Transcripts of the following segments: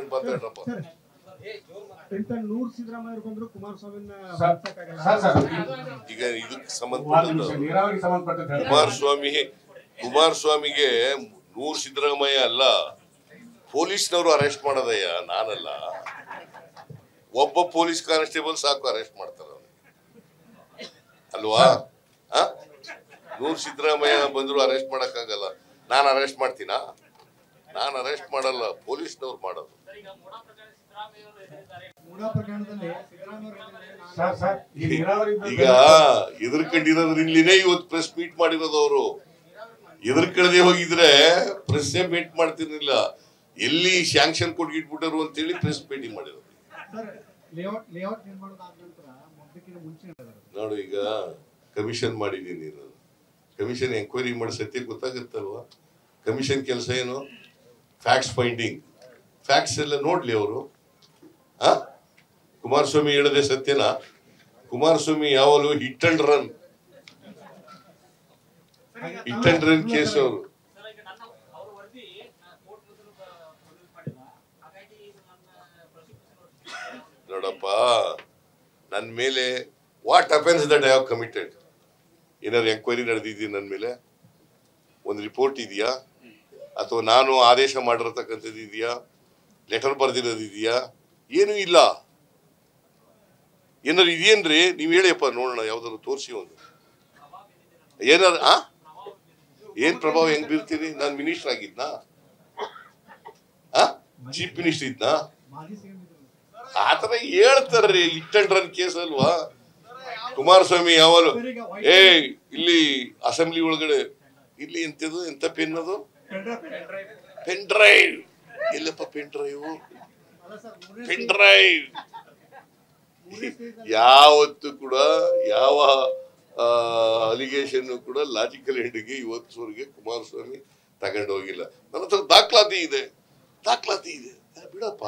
ಮಾತಾಡ್ರಪ್ಪ ಇಂತ ನೂರ್ ಸಿದ್ದರಾಮಯ್ಯ ಬಂದ್ರು ಕುಮಾರಸ್ವಾಮಿನ ಸರ್, ಬಳಸಕ್ಕಾಗಲ್ಲ. ಸರ್, ಸರ್, ಈಗ ಇದಕ್ಕೆ ಒಂದು ಸಂಬಂಧಪಟ್ಟದ್ದು ನಿಮಿಷ, ನೀರಾವರಿಗೆ ಸಂಬಂಧಪಟ್ಟದ್ದು ಹೇಳ್ತೀನಿ. ಕುಮಾರಸ್ವಾಮಿ ಕುಮಾರಸ್ವಾಮಿಗೆ ನೂರ್ ಸಿದ್ದರಾಮಯ್ಯ ಅಲ್ಲ ಪೊಲೀಸ್ನವರು ಅರೆಸ್ಟ್ ಮಾಡೋದಯ್ಯ ನಾನಲ್ಲ ಒಬ್ಬ ಪೊಲೀಸ್ ಕಾನ್ಸ್ಟೇಬಲ್ ಸಾಕು ಅರೆಸ್ಟ್ ಮಾಡ್ತಾರ ಅಲ್ವಾ ಆ? ನೂರ್ ಸಿದ್ದರಾಮಯ್ಯ ಬಂದ್ರು ಅರೆಸ್ಟ್ ಮಾಡಕ್ಕಾಗಲ್ಲ ನಾನು ಅರೆಸ್ಟ್ ಮಾಡ್ತೀನಾ ನಾನು ಅರೆಸ್ಟ್ ಮಾಡಲ್ಲ ಪೊಲೀಸ್ನವ್ರು ಮಾಡೋದು ಮೂಡಾ ಪ್ರಕರಣದಲ್ಲಿ ಸಿದ್ದರಾಮಯ್ಯ ಅವರು ಸರ್, ಸರ್, ಈ ನೀರಾವರಿ ಈಗ ಎದುರ್ಕೊಂಡಿರೋದ್ರಿಂದಲೇ ಇವತ್ತು ಪ್ರೆಸ್ ಮೀಟ್ ಮಾಡಿರೋದು ಅವರು ಎದುರ್ಕಳದೆ ಹೋಗಿದ್ರೆ ಪ್ರೆಸ್ ಮೀಟ್ ಮಾಡ್ತಿರ್ಲಿಲ್ಲ ಎಲ್ಲಿ ಶಾಂಕ್ಷನ್ ಕೊಟ್ಗಿಟ್ಬಿಟ್ಟರು ಅಂತೇಳಿ ಪ್ರೆಸ್ ಮೀಟಿಂಗ್ ಮಾಡಿರೋದು ಸರ್ ಲೇಔಟ್ ಲೇಔಟ್ ನಿರ್ಮಾಣದ ಆದ ನಂತರ ಮೊದಲಕ್ಕಿಂತ ಮುಂಚೆ ಹೇಳಿದ್ದಾರೆ. ನೋಡು ಈಗ ಕಮಿಷನ್ ಮಾಡಿದ್ದೀನಿ ನಾನು ಕಮಿಷನ್ ಎಂಕ್ವೈರಿ ಮಾಡಿ ಸತ್ಯ ಗೊತ್ತಾಗುತ್ತಲ್ವಾ ಕಮಿಷನ್ ಕೆಲಸ ಏನು ಫ್ಯಾಕ್ಟ್ಸ್ ಫೈಂಡಿಂಗ್ ಫ್ಯಾಕ್ಟ್ಸ್ ಎಲ್ಲ ನೋಡ್ಲಿ ಅವರು ಆ ಕುಮಾರಸ್ವಾಮಿ ಹೇಳದೆ ಸತ್ಯನಾ ಕುಮಾರಸ್ವಾಮಿ ಯಾವಾಗಲೂ hit and run hit and run case ಅವರು ನೋಡಪ್ಪ ನನ್ನ ಮೇಲೆ what offence that I have committed ಏನಾದ್ರು ಎಂಕ್ವೈರಿ ನಡೆದಿದ್ದೀವಿ ನನ್ನ ಮೇಲೆ ಒಂದು ರಿಪೋರ್ಟ್ ಇದೆಯಾ ಅಥವಾ ನಾನು ಆದೇಶ ಮಾಡಿರತಕ್ಕಂಥದ್ದು ಇದೆಯಾ ಲೆಟರ್ ಬರ್ದಿರೋದು ಇದೆಯಾ ಏನೂ ಇಲ್ಲ ಏನಾದ್ರು ಇದೆಯೇನ್ರಿ ನೀವು ಹೇಳಿಯಪ್ಪ ನೋಡೋಣ ಯಾವ್ದಾದ್ರು ತೋರಿಸಿ ಒಂದು ಏನಾದ್ರು ಆ ಏನ್ ಪ್ರಭಾವ ಹೆಂಗ್ ಬೀರ್ತೀನಿ ನಾನು ಮಿನಿಸ್ಟರ್ ಆಗಿದ್ನಾ ಆ ಚೀಫ್ ಮಿನಿಸ್ಟರ್ ಇದ್ನಾ ಮಾಜಿ ಸಿಎಂ ಇದ್ರು ಆತರ ಹೇಳ್ತಾರ್ರಿ ಹಿಟ್ ಅಂಡ್ ರನ್ ಕೇಸ್ ಅಲ್ವಾ ಕುಮಾರಸ್ವಾಮಿ ಯಾವಾಗಲೂ ಏ ಇಲ್ಲಿ ಅಸೆಂಬ್ಲಿ ಒಳಗಡೆ ಇಲ್ಲಿ ಎಂತದು ಎಂತ ಪೆನ್ ಅದು ಪೆನ್ ಡ್ರೈವ್ ಎಲ್ಲಪ್ಪ ಪೆನ್ ಡ್ರೈವ್ ಅಲ್ಲ ಸರ್ ಮೂರನೇ ಪೆನ್ ಡ್ರೈವ್ ಯಾವತ್ತು ಕೂಡ ಯಾವ ಅಲಿಗೇಷನ್ ಕೂಡ ಲಾಜಿಕಲ್ ಎಂಡ್ಗೆ ಇವತ್ತುವರೆಗೆ ಕುಮಾರಸ್ವಾಮಿ ತಗೊಂಡು ಹೋಗಿಲ್ಲ ನನ್ನ ಹತ್ರ ದಾಖಲಾತಿ ಇದೆ ದಾಖಲಾತಿ ಇದೆ ಏ, ಬಿಡಪ್ಪ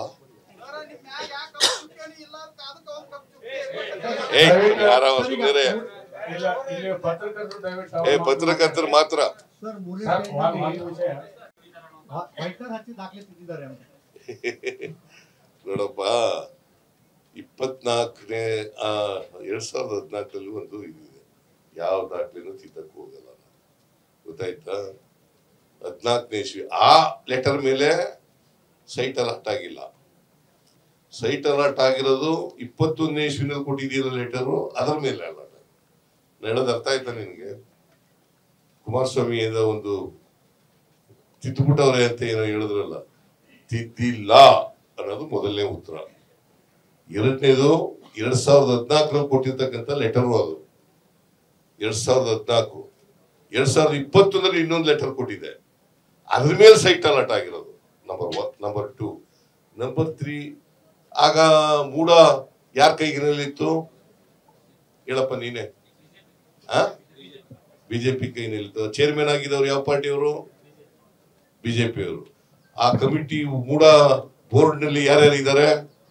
ಏ ಯಾರ ಸುಮ್ಮನೆ ಇಲ್ಲ, ಇಲ್ಲಿ ಪತ್ರಕರ್ತರು ದಯವಿಟ್ಟು ಏ ಅವ್ರ ಪತ್ರಕರ್ತರು ಮಾತ್ರ ಸರ್ ಮೂರನೇ ಸರ್, ಒಂದು- ಒಂದು ಸ್ಟೇಜ್ನಲ್ಲಿ ವಿಷಯ. ವೈಟ್ನರ್ ಹಚ್ಚಿ ದಾಖಲೆ ತಿದ್ದಿದ್ದಾರೆ ಅಂತ ನೋಡಪ್ಪ ಇಪ್ಪತ್ನಾಲ್ಕನೇ ಎರಡ್ ಸಾವಿರದ ಹದಿನಾಲ್ಕರಲ್ಲಿ ಒಂದು ಇದಿದೆ ಯಾವ ದಾಖಲೆನೂ ತಿದ್ದಕ್ಕೆ ಹೋಗಲ್ಲ ನಾನು. ಗೊತ್ತಾಯ್ತಾ ಹದಿನಾಲ್ಕನೇ ಇಸ್ವಿ ಆ ಲೆಟರ್ ಮೇಲೆ ಸೈಟ್ ಅಲರ್ಟ್ ಆಗಿಲ್ಲ ಸೈಟ್ ಅಲರ್ಟ್ ಆಗಿರೋದು ಇಪ್ಪತ್ತೊಂದನೇ ಇಸ್ವಿನಲ್ಲಿ ಕೊಟ್ಟಿದ್ದೀರ ಲೆಟರು ಅದರ ಮೇಲೆ ಅಲರ್ಟ್ ಹೇಳೋದು ಅರ್ಥ ಆಯ್ತಾ ನಿನಗೆ ಕುಮಾರಸ್ವಾಮಿ ಏನೋ ಒಂದು ತಿದ್ದುಬಿಟ್ಟವ್ರೆ ಅಂತ ಏನೋ ಹೇಳಿದ್ರಲ್ಲ ತಿದ್ದಿಲ್ಲ ಅನ್ನೋದು ಮೊದಲನೇ ಉತ್ತರ ಎರಡನೇದು ಎರಡ್ ಸಾವಿರದ ಹದಿನಾಲ್ಕರಲ್ಲಿ ಕೊಟ್ಟಿರ್ತಕ್ಕಂಥ ಲೆಟರು ಅದು ಎರಡ್ ಸಾವಿರದ ಹದಿನಾಲ್ಕು ಎರಡ್ ಸಾವಿರದ ಇಪ್ಪತ್ತೊಂದರಲ್ಲಿ ಇನ್ನೊಂದು ಲೆಟರ್ ಕೊಟ್ಟಿದೆ ಅದ್ರ ಮೇಲೆ ಸೈಟ್ ಅಲರ್ಟ್ ಆಗಿರೋದು number one number two number three ಆಗ ಮೂಡ ಯಾರ ಕೈಗಿನಲ್ಲಿತ್ತು ಹೇಳಪ್ಪ ನೀನೆ ಆ ಬಿಜೆಪಿ ಕೈನಲ್ಲಿತ್ತು ಚೇರ್ಮನ್ ಆಗಿದ್ದವ್ರು ಯಾವ ಪಾರ್ಟಿಯವರು ಬಿಜೆಪಿಯವರು ಆ ಕಮಿಟಿ ಮೂಡ ಬೋರ್ಡ್ ನಲ್ಲಿ ಯಾರ್ಯಾರು ಇದ್ದಾರೆ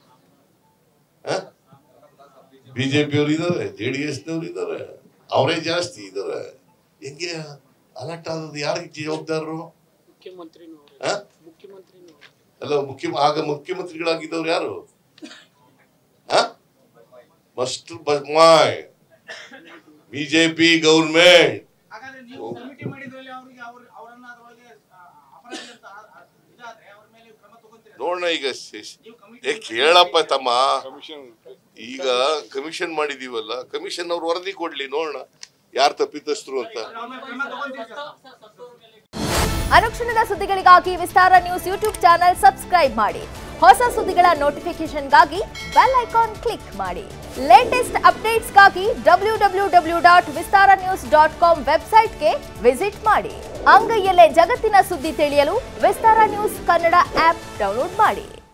ಬಿಜೆಪಿಯವರು ಇದ್ದಾರೆ ಜೆ ಡಿ ಎಸ್ ನವರು ಇದ್ದಾರೆ ಅವರೇ ಜಾಸ್ತಿ ಇದ್ದಾರೆ ಹೆಂಗೆ ಅಲರ್ಟ್ ಆದದ್ದು ಯಾರಿಗೆ ಜವಾಬ್ದಾರರು ಮುಖ್ಯಮಂತ್ರಿನವರು ಆ? ಮುಖ್ಯಮಂತ್ರಿನವರು ಅಲ್ಲ ಮುಖ್ಯ ಆಗ ಮುಖ್ಯಮಂತ್ರಿಗಳಾಗಿದ್ದವ್ರು ಯಾರು ಮಸ್ಟರ್ ಬಸ್ಮಾಯ್ ಬಿಜೆಪಿ ಗೌರ್ಮೆಂಟ್ ಹಾಗಾದ್ರೆ ನೀವು ಕಮಿಟಿ ಮಾಡಿದ್ರಲ್ಲಿ ಅವ್ರಿಗೆ ಅವ್ರ ಅವರನ್ನ ಅದರೊಳಗೆ ಆ, ಅಪರಾಧಿ ಅಂತ ಆ- ಆ- ಇದಾದ್ರೆ ಅವ್ರ ಮೇಲೆ ಕ್ರಮ ತಗೊಂತೀರಾ ನೋಡೋಣ ಈಗ ಶೇಷ್- ನೀವು ಏ ಕಮಿಟಿ ಕೇಳಪ್ಪ ತಮ್ಮ ಈಗ ಕಮಿಷನ್ ಮಾಡಿದೀವಲ್ಲ ಕಮಿಷನ್ ಅವ್ರು ವರದಿ ಕೊಡ್ಲಿ ನೋಡೋಣ ಯಾರು ತಪ್ಪಿತಸ್ಥರು ಅಂತ ಅವ್ರ ಮೇಲೆ ಕ್ರಮ ತಗೊಂತೀರಿ ಸರ್ ಅನುಕ್ಷಣದ ಸುದ್ದಿಗಳಿಗಾಗಿ Vistara news YouTube channel subscribe ಮಾಡಿ ಹೊಸ ಸುದ್ದಿಗಳ ನೋಟಿಫಿಕೇಶನ್ಗಾಗಿ ಬೆಲ್ ಐಕಾನ್ ಕ್ಲಿಕ್ ಮಾಡಿ ಲೇಟೆಸ್ಟ್ ಅಪ್ಡೇಟ್ಸ್ಗಾಗಿ W W W dot Vistara news dot com ವೆಬ್ಸೈಟ್ಗೆ ವಿಸಿಟ್ ಮಾಡಿ ಅಂಗೈಯಲ್ಲೇ ಜಗತ್ತಿನ ಸುದ್ದಿ ತಿಳಿಯಲು Vistara news Kannada app download ಮಾಡಿ